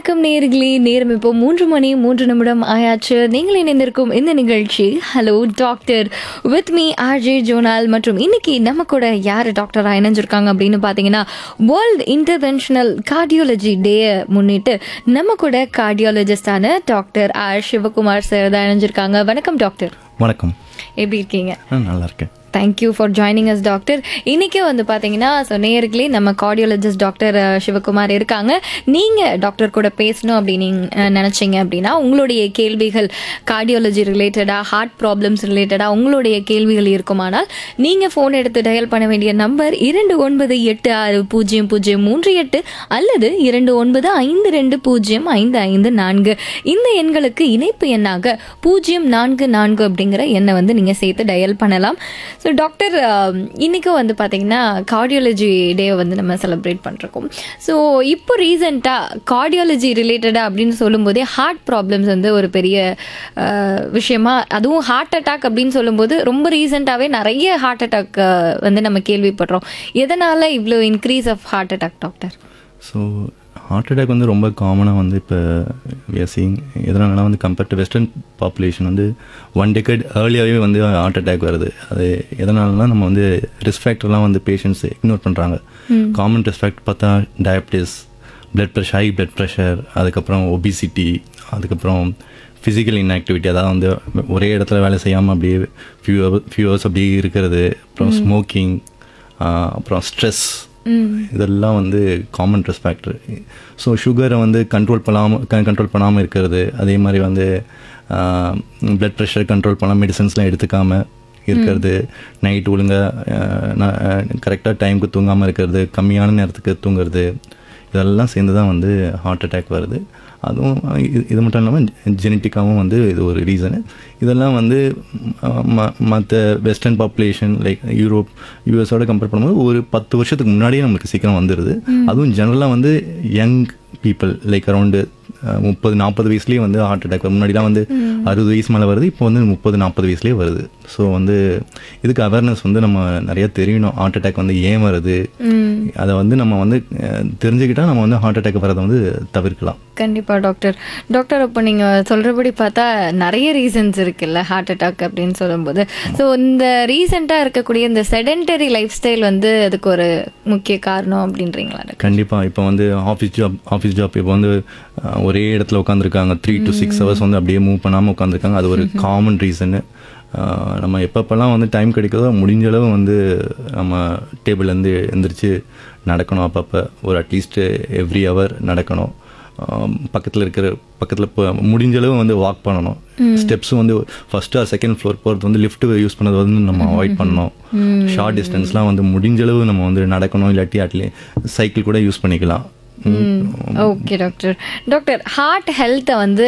வணக்கம் நேர்களே நேரம் இப்போ மூன்று மணி மூன்று நிமிடம் ஆயாச்சு நீங்கள் இணைந்திருக்கும் இந்த நிகழ்ச்சி hello doctor with me RJ Jonal மற்றும் இன்னைக்கு நம்ம கூட யார் டாக்டராக இணைஞ்சிருக்காங்க அப்படின்னு பார்த்தீங்கன்னா வேர்ல்ட் இன்டர்வென்ஷனல் கார்டியாலஜி டேயை முன்னிட்டு நம்ம கூட கார்டியாலஜிஸ்டான டாக்டர் ஆர் சிவகுமார் சார் தான் இணைஞ்சிருக்காங்க வணக்கம் டாக்டர் வணக்கம் எப்படி இருக்கீங்க நான் நல்லா இருக்கேன் thank you for joining us doctor இன்னைக்கு வந்து பார்த்தீங்கன்னா ஸோ நேர்களே நம்ம கார்டியாலஜிஸ்ட் டாக்டர் அஹ், சிவகுமார் இருக்காங்க நீங்கள் டாக்டர் கூட பேசணும் அப்படின்னு அஹ், நினைச்சீங்க அப்படின்னா உங்களுடைய கேள்விகள் கார்டியாலஜி ரிலேட்டடாக ஹார்ட் ப்ராப்ளம்ஸ் ரிலேட்டடாக உங்களுடைய கேள்விகள் இருக்குமானால் நீங்கள் ஃபோன் எடுத்து டயல் பண்ண வேண்டிய நம்பர் இரண்டு ஒன்பது எட்டு ஆறு பூஜ்ஜியம் பூஜ்ஜியம் மூன்று எட்டு அல்லது இரண்டு ஒன்பது ஐந்து ரெண்டு பூஜ்ஜியம் ஐந்து ஐந்து நான்கு இந்த எண்களுக்கு இணைப்பு எண்ணாக பூஜ்ஜியம் நான்கு நான்கு அப்படிங்கிற எண்ணை வந்து நீங்கள் சேர்த்து டயல் பண்ணலாம் ஸோ டாக்டர் இன்னைக்கும் வந்து பார்த்தீங்கன்னா கார்டியாலஜி டேவை வந்து நம்ம செலிப்ரேட் பண்ணிருக்கோம் ஸோ இப்போ ரீசெண்டாக கார்டியாலஜி ரிலேட்டடாக அப்படின்னு சொல்லும்போதே ஹார்ட் ப்ராப்ளம்ஸ் வந்து ஒரு பெரிய அஹ், விஷயமா அதுவும் ஹார்ட் அட்டாக் அப்படின்னு சொல்லும்போது ரொம்ப ரீசெண்டாகவே நிறைய ஹார்ட் அட்டாக் வந்து நம்ம கேள்விப்படுறோம் எதனால இவ்வளோ increase of heart attack doctor so heart attack வந்து ரொம்ப காமனாக வந்து இப்போ வியசிங் எதனாலனா வந்து கம்பேர்ட் டு வெஸ்டர்ன் பாப்புலேஷன் வந்து ஒன் டெக்கட் ஏர்லியாகவே வந்து ஹார்ட் அட்டாக் வருது அது எதனாலனா நம்ம வந்து ரிஸ்க் ஃபேக்டர்லாம் வந்து பேஷண்ட்ஸ் இக்னோர் பண்ணுறாங்க காமன் ரிஸ்க் ஃபேக்டர் பார்த்தா diabetes blood pressure high blood pressure அதுக்கப்புறம் ஒபிசிட்டி அதுக்கப்புறம் ஃபிசிக்கல் இன்ஆக்டிவிட்டி அதாவது வந்து ஒரே இடத்துல வேலை செய்யாமல் அப்படியே ஃபியூ ஃபியூ ஹவர்ஸ் அப்படியே இருக்கிறது அப்புறம் ஸ்மோக்கிங் அப்புறம் ஸ்ட்ரெஸ் இதெல்லாம் வந்து காமன் ரிஸ்க் ஃபேக்டர் ஸோ சுகரை வந்து கண்ட்ரோல் பண்ணாமல் கண்ட்ரோல் பண்ணாமல் இருக்கிறது அதே மாதிரி வந்து பிளட் ப்ரெஷர் கண்ட்ரோல் பண்ணாமல் மெடிசன்ஸ்லாம் எடுத்துக்காமல் இருக்கிறது நைட் ஒழுங்காக கரெக்டாக டைமுக்கு தூங்காமல் இருக்கிறது கம்மியான நேரத்துக்கு தூங்குறது இதெல்லாம் சேர்ந்து தான் வந்து ஹார்ட் அட்டாக் வருது அதுவும் இது இது மட்டும் இல்லாமல் ஜெனட்டிக்காகவும் வந்து இது ஒரு ரீசனு இதெல்லாம் வந்து மற்ற வெஸ்டர்ன் பாப்புலேஷன் லைக் யூரோப் யூஎஸோட கம்பேர் பண்ணும்போது ஒரு பத்து வருஷத்துக்கு முன்னாடியே நம்மளுக்கு சீக்கிரம் வந்துடுது அதுவும் ஜெனரலாக வந்து யங் பீப்புள் லைக் அரௌண்டு முப்பது நாற்பது வயசுலேயே வந்து ஹார்ட் அட்டாக் முன்னாடிலாம் வந்து அறுபது வயசு மேலே வருது இப்போ வந்து முப்பது நாற்பது வயசுலேயே வருது ஸோ வந்து இதுக்கு அவேர்னஸ் வந்து நம்ம நிறைய தெரியணும் ஹார்ட் அட்டாக் வந்து ஏன் வருது அதை வந்து நம்ம வந்து அஹ், தெரிஞ்சுக்கிட்டா நம்ம வந்து ஹார்ட் அட்டாக் வரதை வந்து தவிர்க்கலாம் கண்டிப்பா டாக்டர் டாக்டர் இப்போ நீங்க சொல்றபடி பார்த்தா நிறைய ரீசன்ஸ் இருக்குல்ல ஹார்ட் அட்டாக் அப்படின்னு சொல்லும்போது ஸோ இந்த ரீசெண்டா இருக்கக்கூடிய இந்த செடென்டரி லைஃப் ஸ்டைல் வந்து அதுக்கு ஒரு முக்கிய காரணம் அப்படின்றீங்களா டாக்டர் கண்டிப்பாக இப்போ வந்து ஆஃபீஸ் ஜாப் ஆஃபீஸ் ஜாப் இப்போ வந்து அஹ், ஒரே இடத்துல உட்காந்துருக்காங்க த்ரீ டு சிக்ஸ் ஹவர்ஸ் வந்து அப்படியே மூவ் பண்ணாமல் உட்காந்துருக்காங்க அது ஒரு காமன் ரீசனு நம்ம எப்பப்பெல்லாம் வந்து டைம் கிடைக்குதோ முடிஞ்ச அளவு வந்து நம்ம டேபிள்லேருந்து எந்திரிச்சு நடக்கணும் அப்பப்போ ஒரு அட்லீஸ்ட் எவ்ரி ஹவர் நடக்கணும் பக்கத்தில் இருக்கிற பக்கத்தில் இப்போ முடிஞ்ச அளவு வந்து வாக் பண்ணணும் ஸ்டெப்ஸும் வந்து ஃபர்ஸ்ட் ஆர் செகண்ட் ஃப்ளோர் போகிறது வந்து லிஃப்ட் யூஸ் பண்ணது வந்து நம்ம அவாய்ட் பண்ணணும் ஷார்ட் டிஸ்டன்ஸ்லாம் வந்து முடிஞ்ச அளவு நம்ம வந்து நடக்கணும் இல்லாட்டி அட்லீ சைக்கிள் கூட யூஸ் பண்ணிக்கலாம் ஓகே டாக்டர் டாக்டர் ஹார்ட் ஹெல்த்தை வந்து